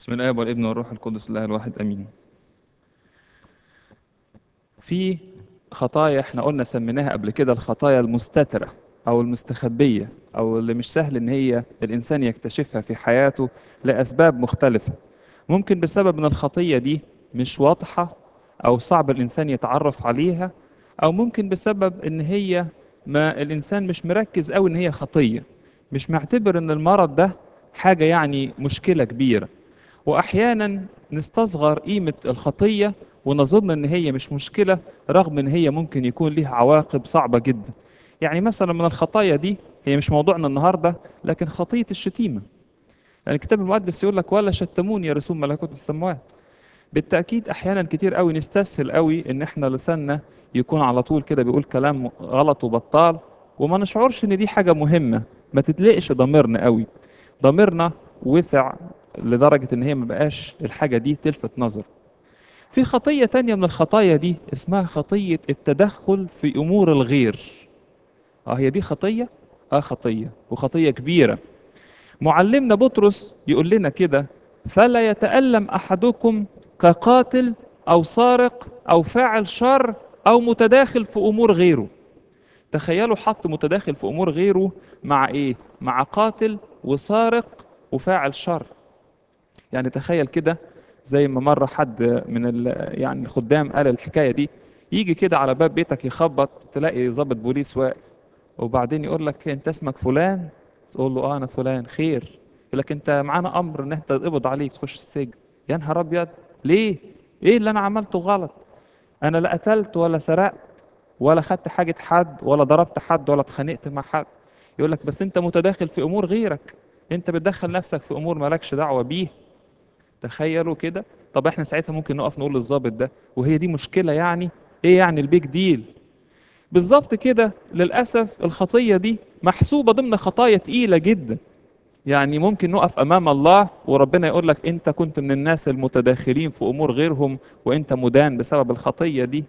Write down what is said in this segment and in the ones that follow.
بسم الله والابن والروح القدس الله الواحد امين في خطايا احنا قلنا سميناها قبل كده الخطايا المستترة او المستخبية او اللي مش سهل ان هي الانسان يكتشفها في حياته لاسباب مختلفة ممكن بسبب ان الخطية دي مش واضحة او صعب الانسان يتعرف عليها او ممكن بسبب ان هي ما الانسان مش مركز قوي ان هي خطية مش معتبر ان المرض ده حاجة يعني مشكلة كبيرة واحيانا نستصغر قيمة الخطية ونظن ان هي مش مشكلة رغم ان هي ممكن يكون ليها عواقب صعبة جدا يعني مثلا من الخطايا دي هي مش موضوعنا النهاردة لكن خطية الشتيمة يعني الكتاب المقدس يقول لك ولا شتموني يرسون ملكوت السماوات بالتأكيد أحيانا كتير قوي نستسهل قوي إن إحنا لساننا يكون على طول كده بيقول كلام غلط وبطال وما نشعرش إن دي حاجة مهمة ما تتلقش ضميرنا قوي ضميرنا وسع لدرجة إن هي ما بقاش الحاجة دي تلفت نظر في خطية تانية من الخطايا دي اسمها خطية التدخل في أمور الغير اه هي دي خطية اه خطية وخطية كبيرة معلمنا بطرس يقول لنا كده فلا يتألم أحدكم كقاتل أو سارق أو فاعل شر أو متداخل في أمور غيره تخيلوا حط متداخل في أمور غيره مع إيه؟ مع قاتل وسارق وفاعل شر يعني تخيل كده زي ما مرة حد من ال يعني الخدام قال الحكاية دي يجي كده على باب بيتك يخبط تلاقي ضابط بوليس واقف وبعدين يقول لك انت اسمك فلان تقول له اه انا فلان خير يقول لك انت معانا امر ان انت تقبض عليك تخش السجن يا نهار ابيض ليه ايه اللي انا عملته غلط انا لا قتلت ولا سرقت ولا خدت حاجة حد ولا ضربت حد ولا اتخانقت مع حد يقول لك بس انت متداخل في امور غيرك انت بتدخل نفسك في امور مالكش دعوة بيه تخيلوا كده طب احنا ساعتها ممكن نقف نقول للظابط ده وهي دي مشكلة يعني ايه يعني البيج ديل بالظبط كده للأسف الخطية دي محسوبة ضمن خطايا تقيلة جدا يعني ممكن نقف أمام الله وربنا يقول لك أنت كنت من الناس المتداخلين في أمور غيرهم وأنت مدان بسبب الخطية دي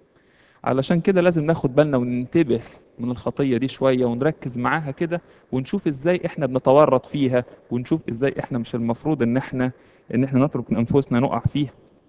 علشان كده لازم ناخد بالنا وننتبه من الخطية دي شوية ونركز معاها كده ونشوف ازاي احنا بنتورط فيها ونشوف ازاي احنا مش المفروض ان احنا ان احنا نترك انفسنا نقع فيها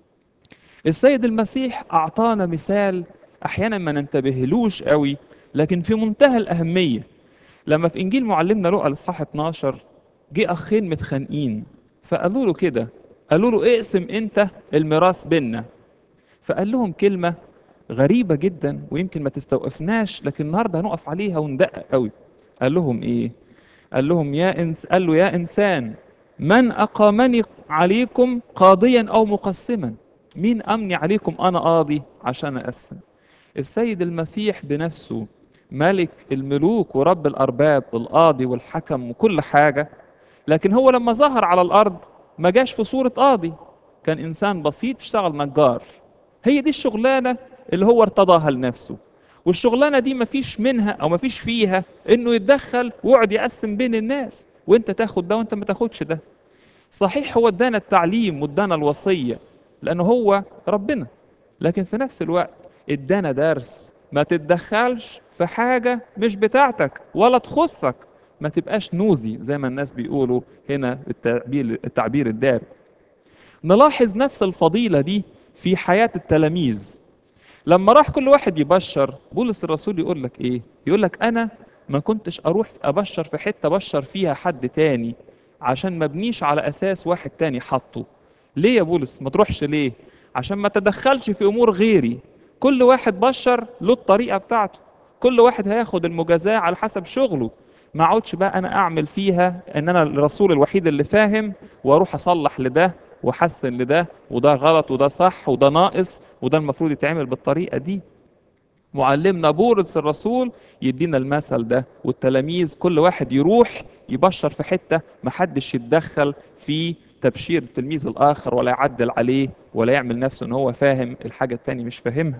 السيد المسيح اعطانا مثال احيانا ما ننتبهلوش قوي لكن في منتهى الاهميه لما في انجيل معلمنا لقى الاصحاح 12 جه اخين متخانقين فقالوا له كده قالوا له اقسم انت الميراث بينا فقال لهم كلمه غريبه جدا ويمكن ما تستوقفناش لكن النهارده هنقف عليها وندقق قوي قال لهم ايه قال لهم يا إنس قال له يا انسان من اقامني عليكم قاضيا او مقسما مين امني عليكم انا قاضي عشان اقسم السيد المسيح بنفسه ملك الملوك ورب الأرباب والقاضي والحكم وكل حاجة لكن هو لما ظهر على الأرض ما جاش في صورة قاضي كان إنسان بسيط اشتغل نجار هي دي الشغلانة اللي هو ارتضاها لنفسه والشغلانة دي مفيش منها أو مفيش فيها إنه يتدخل ويقعد يقسم بين الناس وأنت تاخد ده وأنت ما تاخدش ده صحيح هو ادانا التعليم وادانا الوصية لأنه هو ربنا لكن في نفس الوقت ادانا درس ما تتدخلش في حاجة مش بتاعتك ولا تخصك ما تبقاش نوزي زي ما الناس بيقولوا هنا التعبير, التعبير الدارج نلاحظ نفس الفضيلة دي في حياة التلاميذ لما راح كل واحد يبشر بولس الرسول يقول لك ايه يقول لك انا ما كنتش اروح ابشر في حتة بشر فيها حد تاني عشان ما بنيش على اساس واحد تاني حطه ليه يا بولس ما تروحش ليه عشان ما تدخلش في امور غيري كل واحد بشر له الطريقة بتاعته كل واحد هياخد المجازاة على حسب شغله ما اقعدش بقى انا اعمل فيها ان انا الرسول الوحيد اللي فاهم واروح اصلح لده واحسن لده وده غلط وده صح وده ناقص وده المفروض يتعمل بالطريقة دي معلمنا بولس الرسول يدينا المثل ده والتلاميذ كل واحد يروح يبشر في حتة محدش يتدخل في تبشير التلميذ الآخر ولا يعدل عليه ولا يعمل نفسه ان هو فاهم الحاجة التانية مش فاهمها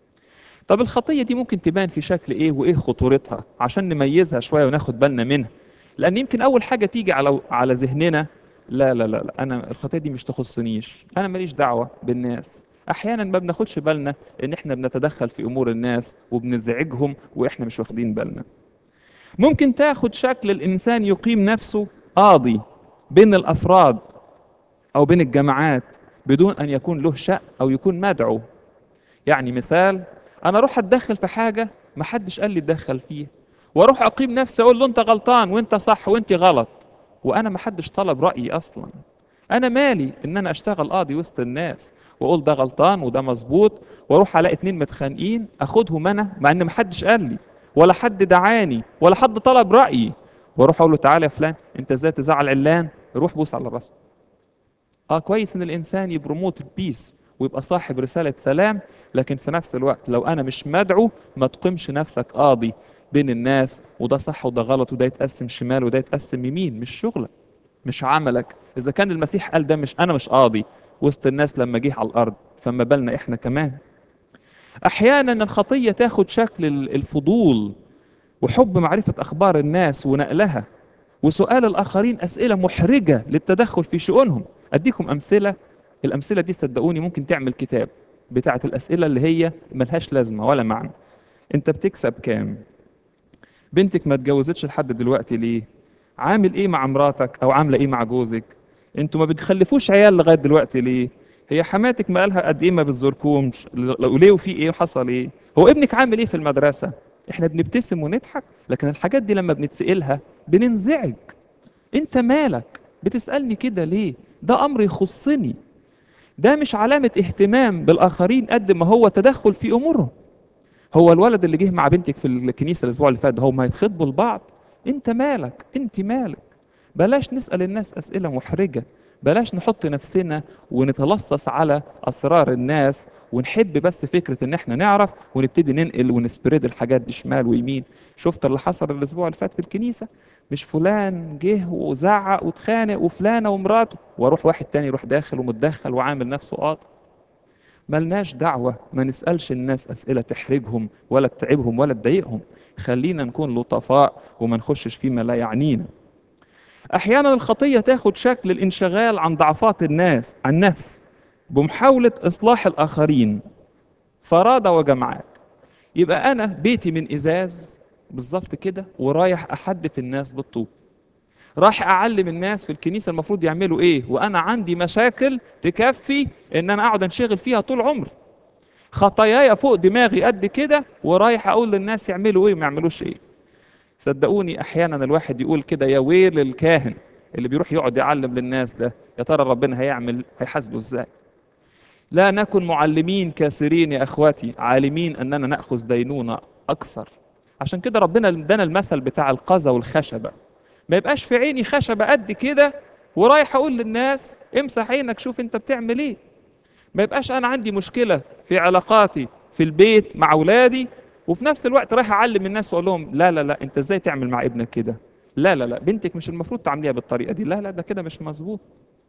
طب الخطية دي ممكن تبان في شكل ايه وايه خطورتها عشان نميزها شوية وناخد بالنا منها لان يمكن اول حاجة تيجي على على ذهننا لا لا لا, لا انا الخطية دي مش تخصنيش انا ماليش دعوة بالناس احيانا ما بناخدش بالنا ان احنا بنتدخل في امور الناس وبنزعجهم واحنا مش واخدين بالنا ممكن تاخد شكل الانسان يقيم نفسه قاضي بين الافراد او بين الجماعات بدون ان يكون له شأن او يكون مدعو يعني مثال انا اروح اتدخل في حاجه ما حدش قال لي اتدخل فيها واروح اقيم نفسي اقول له انت غلطان وانت صح وانت غلط وانا ما حدش طلب رايي اصلا انا مالي ان انا اشتغل قاضي وسط الناس واقول ده غلطان وده مظبوط واروح الاقي اتنين متخانقين اخدهم انا مع ان ما حدش قال لي ولا حد دعاني ولا حد طلب رايي واروح اقول له تعالى يا فلان انت ازاي تزعل علان روح بوس على راسه اه كويس ان الانسان يبرموت البيس ويبقى صاحب رسالة سلام لكن في نفس الوقت لو أنا مش مدعو ما تقيمش نفسك قاضي بين الناس وده صح وده غلط وده يتقسم شمال وده يتقسم يمين مش شغلك مش عملك إذا كان المسيح قال ده مش أنا مش قاضي وسط الناس لما جه على الأرض فما بالنا إحنا كمان أحيانا الخطية تاخد شكل الفضول وحب معرفة أخبار الناس ونقلها وسؤال الآخرين أسئلة محرجة للتدخل في شؤونهم أديكم أمثلة الأمثلة دي صدقوني ممكن تعمل كتاب بتاعة الأسئلة اللي هي ملهاش لازمة ولا معنى أنت بتكسب كام بنتك ما اتجوزتش لحد دلوقتي ليه عامل ايه مع مراتك او عامله ايه مع جوزك انتوا ما بتخلفوش عيال لغايه دلوقتي ليه هي حماتك ما قالها قد ايه ما بتزوركمش وليه وفي ايه وحصل ايه هو ابنك عامل ايه في المدرسه احنا بنبتسم ونضحك لكن الحاجات دي لما بنتسالها بننزعج انت مالك بتسالني كده ليه ده امر يخصني ده مش علامة اهتمام بالآخرين قد ما هو تدخل في أمورهم هو الولد اللي جه مع بنتك في الكنيسة الأسبوع اللي فات هم هيتخطبوا لبعض أنت مالك أنت مالك بلاش نسأل الناس أسئلة محرجة بلاش نحط نفسنا ونتلصص على أسرار الناس ونحب بس فكرة إن إحنا نعرف ونبتدي ننقل ونسبريد الحاجات دي شمال ويمين شفت اللي حصل الأسبوع اللي فات في الكنيسة مش فلان جه وزعق واتخانق وفلانة ومراته واروح واحد تاني يروح داخل ومتدخل وعامل نفسه قاطع ملناش دعوة ما نسألش الناس أسئلة تحرجهم ولا تتعبهم ولا تضايقهم خلينا نكون لطفاء وما نخشش فيما لا يعنينا أحيانا الخطية تاخد شكل الانشغال عن ضعفات الناس عن نفس بمحاولة إصلاح الآخرين فرادة وجماعات يبقى أنا بيتي من إزاز بالظبط كده ورايح أحدث الناس بالطوب راح أعلم الناس في الكنيسة المفروض يعملوا إيه وأنا عندي مشاكل تكفي إن أنا أقعد أنشغل فيها طول عمري خطاياي فوق دماغي قد كده ورايح أقول للناس يعملوا إيه وما يعملوش إيه صدقوني أحيانا الواحد يقول كده يا ويل الكاهن اللي بيروح يقعد يعلم للناس ده يا ترى ربنا هيعمل هيحاسبه إزاي لا نكن معلمين كاسرين يا اخواتي عالمين اننا ناخذ دينونه اكثر عشان كده ربنا ادانا المثل بتاع القذى والخشبه ما يبقاش في عيني خشبه قد كده ورايح اقول للناس امسح عينك شوف انت بتعمل ايه ما يبقاش انا عندي مشكله في علاقاتي في البيت مع اولادي وفي نفس الوقت رايح اعلم الناس واقول لهم لا لا لا انت ازاي تعمل مع ابنك كده لا لا لا بنتك مش المفروض تعمليها بالطريقه دي لا لا ده كده مش مظبوط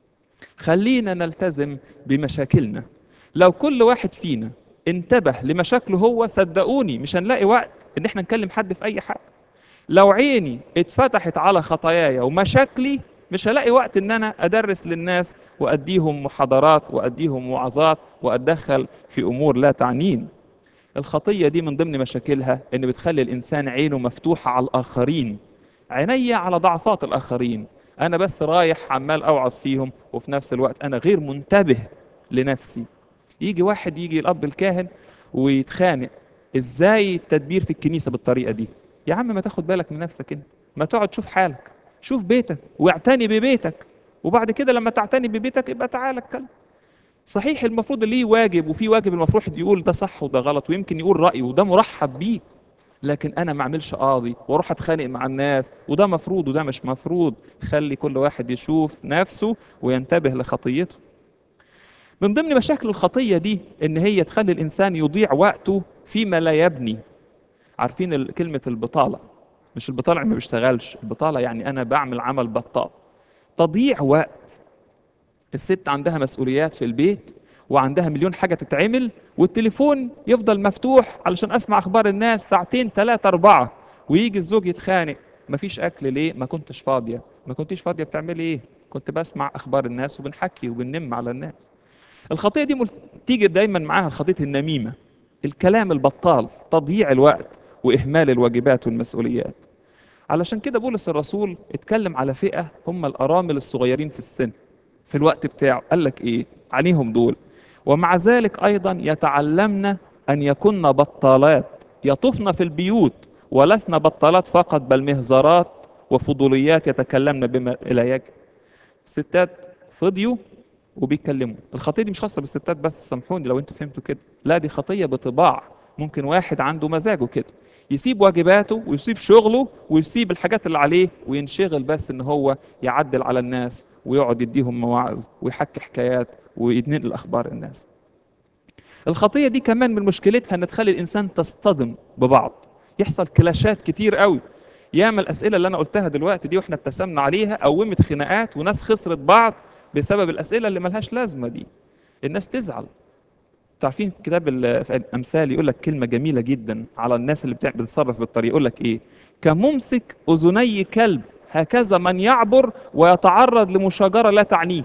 خلينا نلتزم بمشاكلنا لو كل واحد فينا انتبه لمشاكله هو صدقوني مش هنلاقي وقت ان احنا نكلم حد في اي حاجه لو عيني اتفتحت على خطاياي ومشاكلي مش هلاقي وقت ان انا ادرس للناس واديهم محاضرات واديهم وعظات واتدخل في امور لا تعنيني الخطيه دي من ضمن مشاكلها ان بتخلي الانسان عينه مفتوحه على الاخرين عيني على ضعفات الاخرين انا بس رايح عمال اوعظ فيهم وفي نفس الوقت انا غير منتبه لنفسي يجي واحد يجي الاب الكاهن ويتخانق ازاي التدبير في الكنيسه بالطريقه دي يا عم ما تاخد بالك من نفسك انت ما تقعد شوف حالك شوف بيتك واعتني ببيتك وبعد كده لما تعتني ببيتك يبقى تعالى اتكلم صحيح المفروض ليه واجب وفي واجب المفروض يقول ده صح وده غلط ويمكن يقول رايه وده مرحب بيه لكن انا ما اعملش قاضي واروح اتخانق مع الناس وده مفروض وده مش مفروض خلي كل واحد يشوف نفسه وينتبه لخطيته من ضمن مشاكل الخطيه دي ان هي تخلي الانسان يضيع وقته فيما لا يبني عارفين ال- كلمه البطاله مش البطاله يعني ما بيشتغلش البطاله يعني انا بعمل عمل بطال تضييع وقت الست عندها مسؤوليات في البيت وعندها مليون حاجه تتعمل والتليفون يفضل مفتوح علشان اسمع اخبار الناس ساعتين ثلاثه اربعه ويجي الزوج يتخانق مفيش اكل ليه ما كنتش فاضيه ما كنتيش فاضيه بتعملي ايه كنت بسمع اخبار الناس وبنحكي وبننم على الناس الخطيه دي مل- تيجي دايما معاها خطيه النميمه الكلام البطال تضييع الوقت واهمال الواجبات والمسؤوليات علشان كده بولس الرسول اتكلم على فئه هم الارامل الصغيرين في السن في الوقت بتاعه قال لك ايه عليهم دول ومع ذلك ايضا يتعلمن ان يكن بطالات يطفن في البيوت ولسن بطالات فقط بل مهزرات وفضوليات يتكلمن بما لا يجب ستات فضيوا وبيتكلموا الخطيه دي مش خاصه بالستات بس سامحوني لو انتوا فهمتوا كده لا دي خطيه بطباع ممكن واحد عنده مزاجه كده يسيب واجباته ويسيب شغله ويسيب الحاجات اللي عليه وينشغل بس ان هو يعدل على الناس ويقعد يديهم مواعظ ويحكي حكايات وينقل اخبار الناس الخطيه دي كمان من مشكلتها ان تخلي الانسان تصطدم ببعض يحصل كلاشات كتير قوي ياما الاسئله اللي انا قلتها دلوقتي دي واحنا ابتسمنا عليها قومت خناقات وناس خسرت بعض بسبب الاسئله اللي ملهاش لازمه دي الناس تزعل تعرفين كتاب الامثال يقول لك كلمه جميله جدا على الناس اللي بتعمل بتتصرف بالطريقه يقول لك ايه كممسك اذني كلب هكذا من يعبر ويتعرض لمشاجره لا تعنيه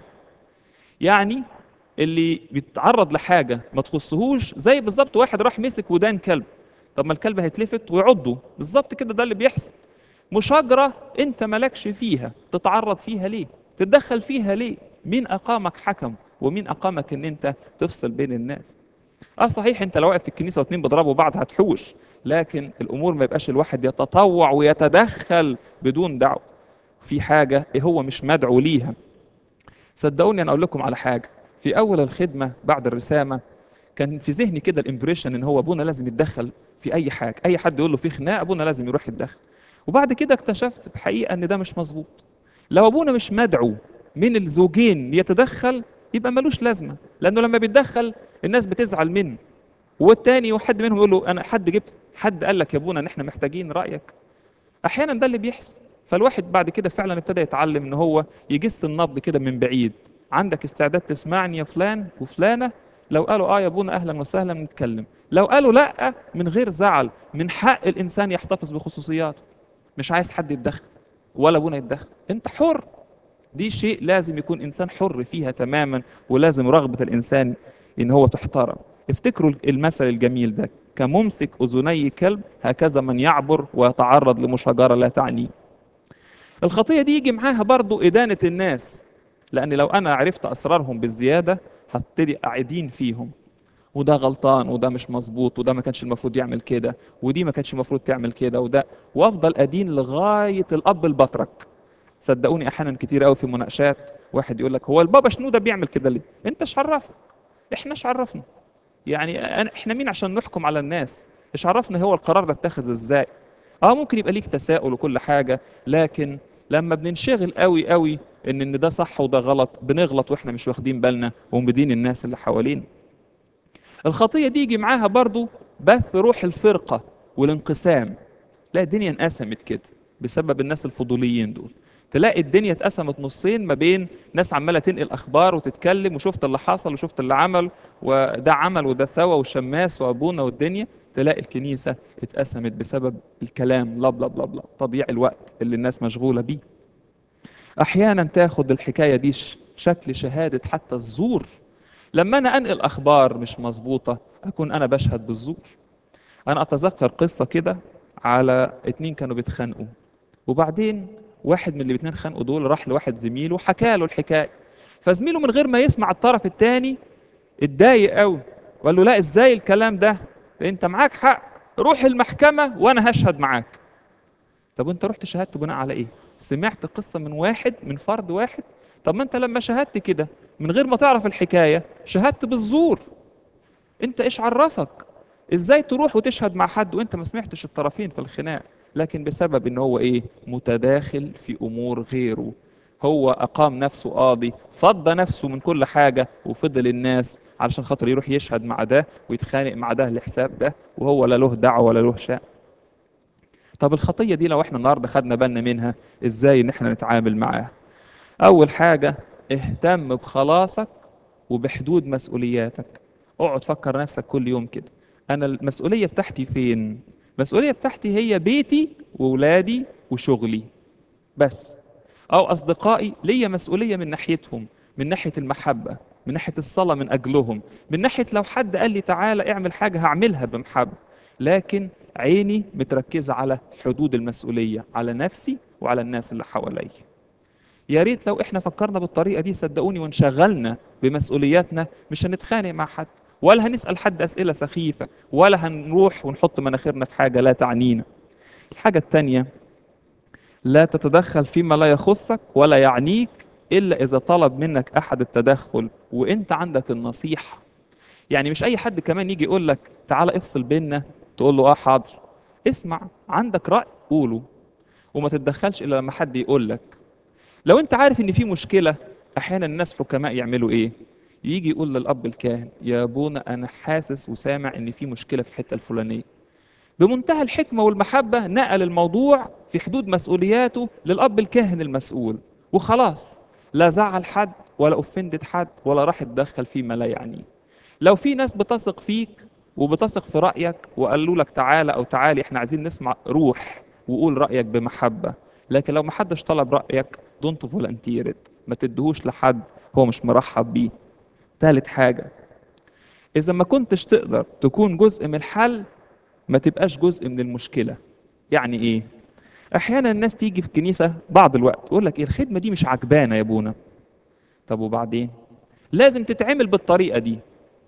يعني اللي بيتعرض لحاجه ما تخصهوش زي بالظبط واحد راح مسك ودان كلب طب ما الكلب هيتلفت ويعضه بالظبط كده ده اللي بيحصل مشاجره انت مالكش فيها تتعرض فيها ليه تتدخل فيها ليه مين اقامك حكم ومين اقامك ان انت تفصل بين الناس اه صحيح انت لو واقف في الكنيسه واتنين بيضربوا بعض هتحوش لكن الامور ما يبقاش الواحد يتطوع ويتدخل بدون دعوه في حاجه هو مش مدعو ليها صدقوني انا اقول لكم على حاجه في اول الخدمه بعد الرسامه كان في ذهني كده الامبريشن ان هو ابونا لازم يتدخل في اي حاجه اي حد يقول له في خناقه ابونا لازم يروح يتدخل وبعد كده اكتشفت بحقيقه ان ده مش مظبوط لو ابونا مش مدعو من الزوجين يتدخل يبقى ملوش لازمه لانه لما بيتدخل الناس بتزعل منه والتاني وحد منهم يقول له انا حد جبت حد قال لك يا ابونا ان احنا محتاجين رايك احيانا ده اللي بيحصل فالواحد بعد كده فعلا ابتدى يتعلم ان هو يجس النبض كده من بعيد عندك استعداد تسمعني يا فلان وفلانه لو قالوا اه يا ابونا اهلا وسهلا نتكلم لو قالوا لا من غير زعل من حق الانسان يحتفظ بخصوصياته مش عايز حد يتدخل ولا ابونا يتدخل انت حر دي شيء لازم يكون انسان حر فيها تماما ولازم رغبه الانسان ان هو تحترم افتكروا المثل الجميل ده كممسك اذني كلب هكذا من يعبر ويتعرض لمشاجره لا تعنيه الخطيه دي يجي معاها برضو ادانه الناس لان لو انا عرفت اسرارهم بالزياده هبتدي اعيدين فيهم وده غلطان وده مش مظبوط وده ما كانش المفروض يعمل كده ودي ما كانش المفروض تعمل كده وده وافضل ادين لغايه الاب البطرك صدقوني احيانا كتير قوي في مناقشات واحد يقول لك هو البابا شنوده بيعمل كده ليه انت ايش عرفك احنا ايش عرفنا يعني أنا احنا مين عشان نحكم على الناس ايش عرفنا هو القرار ده اتخذ ازاي اه ممكن يبقى ليك تساؤل وكل حاجه لكن لما بننشغل قوي قوي ان ان ده صح وده غلط بنغلط واحنا مش واخدين بالنا ومدين الناس اللي حوالينا الخطيه دي يجي معاها برضو بث روح الفرقه والانقسام لا الدنيا انقسمت كده بسبب الناس الفضوليين دول تلاقي الدنيا اتقسمت نصين ما بين ناس عماله تنقل اخبار وتتكلم وشفت اللي حصل وشفت اللي عمل وده عمل وده سوى والشماس وابونا والدنيا تلاقي الكنيسه اتقسمت بسبب الكلام لا بلا بلا بلا تضييع الوقت اللي الناس مشغوله بيه احيانا تاخد الحكايه دي شكل شهاده حتى الزور لما انا انقل اخبار مش مظبوطه اكون انا بشهد بالزور انا اتذكر قصه كده على اتنين كانوا بيتخانقوا وبعدين واحد من اللي بيتنين خانقوا دول راح لواحد زميله وحكى له الحكايه فزميله من غير ما يسمع الطرف الثاني اتضايق قوي وقال له لا ازاي الكلام ده انت معاك حق روح المحكمه وانا هشهد معاك طب وانت رحت شهدت بناء على ايه سمعت قصه من واحد من فرد واحد طب ما انت لما شهدت كده من غير ما تعرف الحكايه شهدت بالزور انت ايش عرفك ازاي تروح وتشهد مع حد وانت ما سمعتش الطرفين في الخناق لكن بسبب ان هو ايه متداخل في امور غيره هو اقام نفسه قاضي فضى نفسه من كل حاجه وفضل الناس علشان خاطر يروح يشهد مع ده ويتخانق مع ده لحساب ده وهو لا له دعوه ولا له شأن طب الخطيه دي لو احنا النهارده خدنا بالنا منها ازاي ان احنا نتعامل معاها اول حاجه اهتم بخلاصك وبحدود مسؤولياتك اقعد فكر نفسك كل يوم كده انا المسؤوليه بتاعتي فين المسؤوليه بتاعتي هي بيتي وولادي وشغلي بس او اصدقائي ليا مسؤوليه من ناحيتهم من ناحيه المحبه من ناحيه الصلاه من اجلهم من ناحيه لو حد قال لي تعالى اعمل حاجه هعملها بمحبه لكن عيني متركزه على حدود المسؤوليه على نفسي وعلى الناس اللي حواليا يا ريت لو احنا فكرنا بالطريقه دي صدقوني وانشغلنا بمسؤولياتنا مش هنتخانق مع حد ولا هنسال حد اسئله سخيفه ولا هنروح ونحط مناخيرنا في حاجه لا تعنينا الحاجه الثانيه لا تتدخل فيما لا يخصك ولا يعنيك الا اذا طلب منك احد التدخل وانت عندك النصيحه يعني مش اي حد كمان يجي يقول لك تعالى افصل بينا تقول له اه حاضر اسمع عندك راي قوله وما تتدخلش الا لما حد يقول لك لو انت عارف ان في مشكله احيانا الناس حكماء يعملوا ايه يجي يقول للاب الكاهن يا ابونا انا حاسس وسامع ان في مشكله في الحته الفلانيه بمنتهى الحكمه والمحبه نقل الموضوع في حدود مسؤولياته للاب الكاهن المسؤول وخلاص لا زعل حد ولا افندت حد ولا راح يتدخل فيما لا يعنيه لو في ناس بتثق فيك وبتثق في رايك وقالوا لك تعالى او تعالي احنا عايزين نسمع روح وقول رايك بمحبه لكن لو ما حدش طلب رايك دونت فولنتيرد ما تدهوش لحد هو مش مرحب بيه ثالث حاجه اذا ما كنتش تقدر تكون جزء من الحل ما تبقاش جزء من المشكله يعني ايه احيانا الناس تيجي في الكنيسه بعض الوقت تقول لك ايه الخدمه دي مش عجبانه يا ابونا طب وبعدين لازم تتعمل بالطريقه دي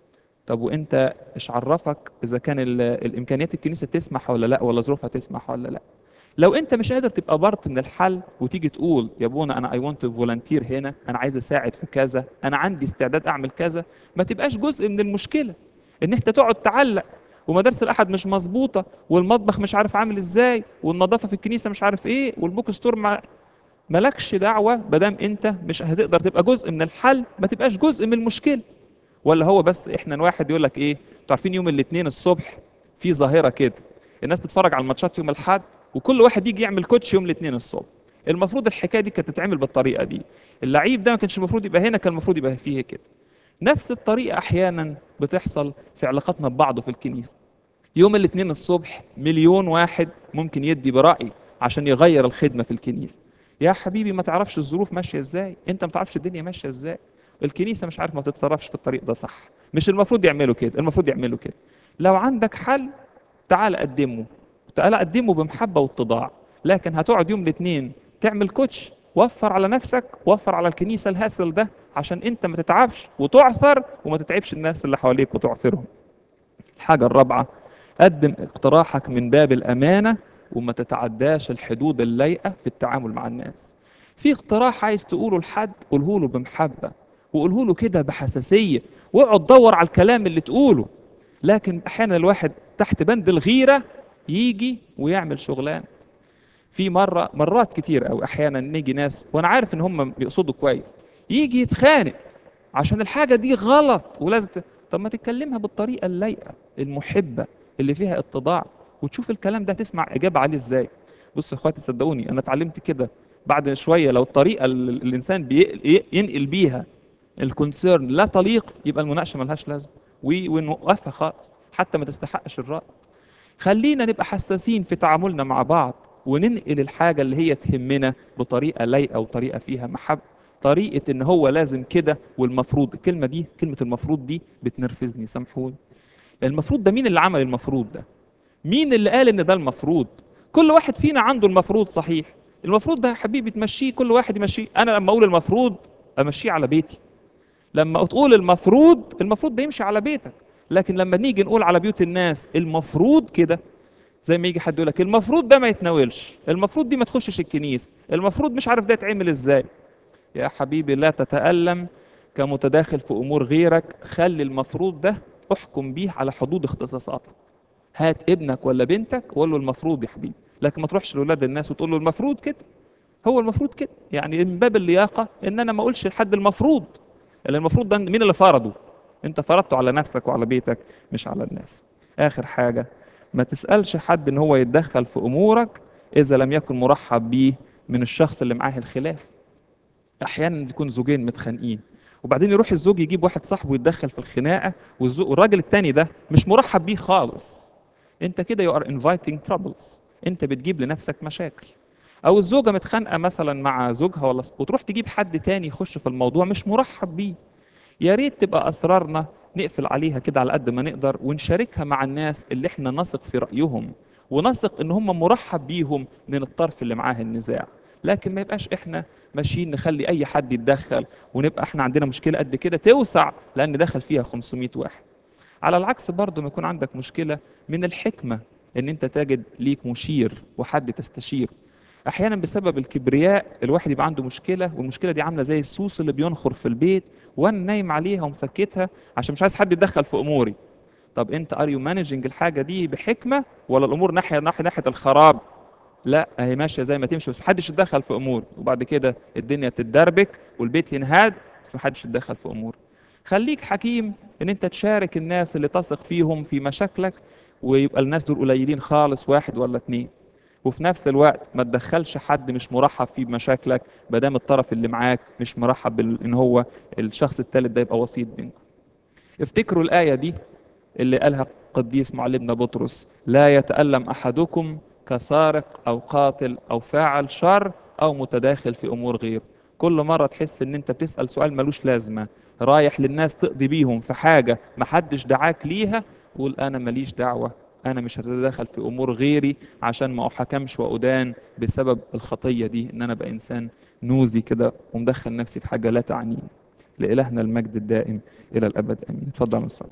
طب وانت ايش عرفك اذا كان ال- الامكانيات الكنيسه تسمح ولا لا ولا ظروفها تسمح ولا لا لو انت مش قادر تبقى بارت من الحل وتيجي تقول يا ابونا انا اي ونت فولنتير هنا انا عايز اساعد في كذا انا عندي استعداد اعمل كذا ما تبقاش جزء من المشكله ان انت تقعد تعلق ومدارس الاحد مش مظبوطه والمطبخ مش عارف عامل ازاي والنظافه في الكنيسه مش عارف ايه والبوك ستور مع مالكش دعوه مادام انت مش هتقدر تبقى جزء من الحل ما تبقاش جزء من المشكله ولا هو بس احنا واحد يقول لك ايه انتوا عارفين يوم الاثنين الصبح في ظاهره كده الناس تتفرج على الماتشات يوم الاحد وكل واحد يجي يعمل كوتش يوم الاثنين الصبح المفروض الحكايه دي كانت تتعمل بالطريقه دي اللعيب ده ما كانش المفروض يبقى هنا كان المفروض يبقى فيه كده نفس الطريقه احيانا بتحصل في علاقاتنا ببعض في الكنيسه يوم الاثنين الصبح مليون واحد ممكن يدي برأي عشان يغير الخدمة في الكنيسة يا حبيبي ما تعرفش الظروف ماشية ازاي انت ما تعرفش الدنيا ماشية ازاي الكنيسة مش عارف ما تتصرفش في الطريق ده صح مش المفروض يعملوا كده المفروض يعملوا كده لو عندك حل تعال قدمه تعال قدمه بمحبة واتضاع لكن هتقعد يوم الاثنين تعمل كوتش وفر على نفسك وفر على الكنيسة الهاسل ده عشان انت ما تتعبش وتعثر وما تتعبش الناس اللي حواليك وتعثرهم الحاجة الرابعة قدم اقتراحك من باب الأمانة وما تتعداش الحدود اللايقة في التعامل مع الناس في اقتراح عايز تقوله لحد قوله له بمحبة وقوله له كده بحساسية واقعد دور على الكلام اللي تقوله لكن أحيانا الواحد تحت بند الغيرة يجي ويعمل شغلان في مرة مرات كتير أو أحيانا نيجي ناس وأنا عارف إن هم بيقصدوا كويس يجي يتخانق عشان الحاجة دي غلط ولازم ت... طب ما تتكلمها بالطريقة اللايقة المحبة اللي فيها اتضاع وتشوف الكلام ده تسمع إجابة عليه إزاي بصوا يا إخواتي صدقوني أنا اتعلمت كده بعد شوية لو الطريقة اللي الإنسان بي... ينقل بيها الكونسيرن لا تليق يبقى المناقشة ملهاش لازمة و- ونوقفها خالص حتى ما تستحقش الرأي خلينا نبقى حساسين في تعاملنا مع بعض وننقل الحاجة اللي هي تهمنا بطريقة لايقة وطريقة فيها محبة طريقة ان هو لازم كده والمفروض الكلمة دي كلمة المفروض دي بتنرفزني سامحوني المفروض ده مين اللي عمل المفروض ده مين اللي قال ان ده المفروض كل واحد فينا عنده المفروض صحيح المفروض ده يا حبيبي تمشيه كل واحد يمشيه انا لما اقول المفروض امشيه على بيتي لما تقول المفروض المفروض ده يمشي على بيتك لكن لما نيجي نقول على بيوت الناس المفروض كده زي ما يجي حد يقول لك المفروض ده ما يتناولش المفروض دي ما تخشش الكنيسه المفروض مش عارف ده يتعمل ازاي يا حبيبي لا تتألم كمتداخل في امور غيرك خلي المفروض ده احكم بيه على حدود اختصاصاتك هات ابنك ولا بنتك وقول له المفروض يا حبيبي لكن ما تروحش لاولاد الناس وتقول له المفروض كده هو المفروض كده يعني من باب اللياقه ان انا ما اقولش لحد المفروض لان المفروض ده مين اللي فرضه انت فرضته على نفسك وعلى بيتك مش على الناس اخر حاجه ما تسالش حد ان هو يتدخل في امورك اذا لم يكن مرحب بيه من الشخص اللي معاه الخلاف احيانا يكون زوجين متخانقين وبعدين يروح الزوج يجيب واحد صاحبه يتدخل في الخناقه والزو- والراجل التاني ده مش مرحب بيه خالص انت كده يو ار انفايتنج ترابلز انت بتجيب لنفسك مشاكل او الزوجه متخانقه مثلا مع زوجها ولا وتروح تجيب حد تاني يخش في الموضوع مش مرحب بيه يا ريت تبقى اسرارنا نقفل عليها كده على قد ما نقدر ونشاركها مع الناس اللي احنا نثق في رايهم ونثق ان هم مرحب بيهم من الطرف اللي معاه النزاع لكن ما يبقاش احنا ماشيين نخلي اي حد يتدخل ونبقى احنا عندنا مشكله قد كده توسع لان دخل فيها 500 واحد على العكس برضه ما يكون عندك مشكله من الحكمه ان انت تجد ليك مشير وحد تستشيره احيانا بسبب الكبرياء الواحد يبقى عنده مشكله والمشكله دي عامله زي السوس اللي بينخر في البيت وانا نايم عليها ومسكتها عشان مش عايز حد يتدخل في اموري طب انت ار يو مانجنج الحاجه دي بحكمه ولا الامور ناحيه ناحيه ناحيه الخراب لا هي ماشيه زي ما تمشي بس محدش يتدخل في امور وبعد كده الدنيا تتدربك والبيت ينهاد بس محدش يتدخل في امور خليك حكيم ان انت تشارك الناس اللي تثق فيهم في مشاكلك ويبقى الناس دول قليلين خالص واحد ولا اتنين وفي نفس الوقت ما تدخلش حد مش مرحب فيه بمشاكلك ما دام الطرف اللي معاك مش مرحب بال- ان هو الشخص الثالث ده يبقى وسيط بينكم افتكروا الآية دي اللي قالها قديس معلمنا بطرس لا يتألم أحدكم كسارق أو قاتل أو فاعل شر أو متداخل في أمور غير كل مرة تحس إن أنت بتسأل سؤال ملوش لازمة رايح للناس تقضي بيهم في حاجة محدش دعاك ليها قول أنا ماليش دعوة أنا مش هتدخل في أمور غيري عشان ما أحكمش وأدان بسبب الخطية دي إن أنا بقى إنسان نوزي كده ومدخل نفسي في حاجة لا تعنيني لإلهنا المجد الدائم إلى الأبد آمين اتفضل يا مستر